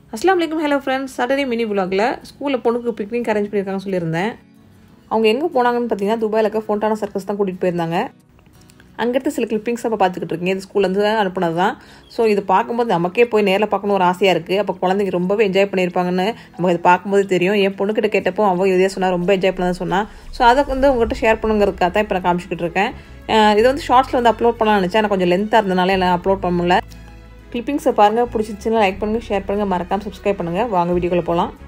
அஸ்லாம் வலைக்கம் hello friends Saturday mini விலாகில் ஸ்கூலில் பொண்ணுக்கு பிக்னிக் அரேஞ்ச் பண்ணியிருக்காங்க சொல்லியிருந்தேன் அவங்க எங்கே போனாங்கன்னு பார்த்தீங்கன்னா துபாயில் இருக்க ஃபோண்டானா சர்க்கஸ் தான் கூட்டிகிட்டு போயிருந்தாங்க அங்கேருந்து சில கிளிப்பிங்ஸ் அப்போ பார்த்துக்கிட்டு இருக்கீங்க இது ஸ்கூல்லேருந்து அனுப்புனது தான் ஸோ இது பார்க்கும்போது நமக்கே போய் நேரில் பார்க்கணும் ஒரு ஆசையாக இருக்குது அப்போ குழந்தைங்க ரொம்பவே என்ஜாய் பண்ணியிருப்பாங்கன்னு நமக்கு இது பார்க்கும்போது தெரியும் என் பொண்ணுக்கிட்ட கேட்டப்போ அவள் இதே சொன்னா ரொம்ப என்ஜாய் பண்ணதான் சொன்னா ஸோ அதை வந்து உங்கள்கிட்ட ஷேர் பண்ணுங்கிறதுக்காக தான் இப்போ நான் காமிச்சிக்கிட்டு இருக்கேன் அஹ் இது வந்து ஷார்ட்ஸில் வந்து அப்லோட் பண்ணலாம்னு நினச்சேன் ஆனால் கொஞ்சம் லென்த்தாக இருந்தனால எல்லாம் அப்லோட் பண்ண முடியல கிளிப்பிங்ஸை பாருங்கள் பிடிச்சிச்சுன்னா லைக் பண்ணுங்கள் ஷேர் பண்ணுங்கள் மறக்காமல் சப்ஸ்கிரைப் பண்ணுங்கள் வாங்க வீடியோக்குள்ளே போகலாம்